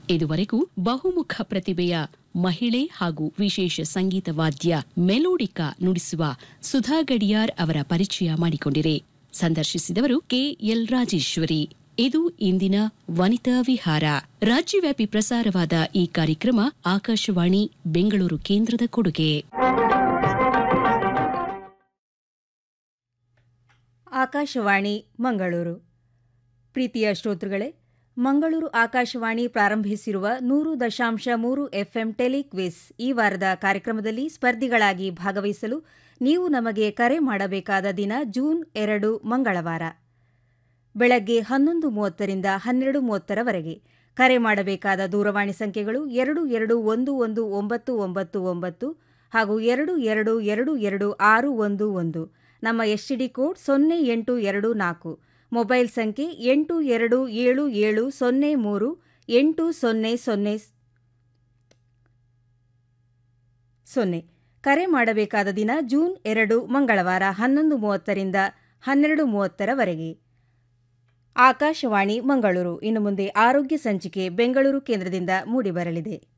ಇದುವರೆಗೂ ಬಹುಮುಖ ಪ್ರತಿಭೆಯ ಮಹಿಳೆ ಹಾಗೂ ವಿಶೇಷ ಸಂಗೀತ ವಾದ್ಯ ಮೆಲೋಡಿಕಾ ನುಡಿಸುವ ಸುಧಾ ಗಡಿಯಾರ್ ಅವರ ಪರಿಚಯ ಮಾಡಿಕೊಂಡಿರೆ ಸಂದರ್ಶಿಸಿದವರು ಕೆಎಲ್ ರಾಜೇಶ್ವರಿ ಇದು ಇಂದಿನ ವನಿತಾ ವಿಹಾರ ರಾಜ್ಯವ್ಯಾಪಿ ಪ್ರಸಾರವಾದ ಈ ಕಾರ್ಯಕ್ರಮ ಆಕಾಶವಾಣಿ ಬೆಂಗಳೂರು ಕೇಂದ್ರದ ಕೊಡುಗೆ ಆಕಾಶವಾಣಿ ಮಂಗಳೂರು ಪ್ರೀತಿಯ ಶ್ರೋತೃಗಳೇ ಮಂಗಳೂರು ಆಕಾಶವಾಣಿ ಪ್ರಾರಂಭಿಸಿರುವ ನೂರು ದಶಾಂಶ ಮೂರು ಎಫ್ಎಂ ಟೆಲಿಕ್ವಿಸ್ ಈ ವಾರದ ಕಾರ್ಯಕ್ರಮದಲ್ಲಿ ಸ್ಪರ್ಧಿಗಳಾಗಿ ಭಾಗವಹಿಸಲು ನೀವು ನಮಗೆ ಕರೆ ಮಾಡಬೇಕಾದ ದಿನ ಜೂನ್ ಎರಡು ಮಂಗಳವಾರ ಬೆಳಗ್ಗೆ ಹನ್ನೊಂದು ಮೂವತ್ತರಿಂದ ಹನ್ನೆರಡು ಮೂವತ್ತರವರೆಗೆ ಕರೆ ಮಾಡಬೇಕಾದ ದೂರವಾಣಿ ಸಂಖ್ಯೆಗಳು ಎರಡು ಎರಡು ಒಂದು ಒಂದು ಒಂಬತ್ತು ಒಂಬತ್ತು ಒಂಬತ್ತು ಹಾಗೂ ಎರಡು ಎರಡು ಎರಡು ಎರಡು ಆರು ಒಂದು ಒಂದು ನಮ್ಮ ಎಸ್ಟಿಡಿ ಕೋಡ್ ಸೊನ್ನೆ ಎಂಟು ಎರಡು ನಾಲ್ಕು ಮೊಬೈಲ್ ಸಂಖ್ಯೆ ಎಂಟು ಎರಡು ಏಳು ಏಳು ಸೊನ್ನೆ ಮೂರು ಎಂಟು ಸೊನ್ನೆ ಸೊನ್ನೆ ಸೊನ್ನೆ ಕರೆ ಮಾಡಬೇಕಾದ ದಿನ ಜೂನ್ ಎರಡು ಮಂಗಳವಾರ ಹನ್ನೊಂದು ಮೂವತ್ತರಿಂದ ಹನ್ನೆರಡು ಮೂವತ್ತರವರೆಗೆ ಆಕಾಶವಾಣಿ ಮಂಗಳೂರು ಇನ್ನು ಮುಂದೆ ಆರೋಗ್ಯ ಸಂಚಿಕೆ ಬೆಂಗಳೂರು ಕೇಂದ್ರದಿಂದ ಮೂಡಿಬರಲಿದೆ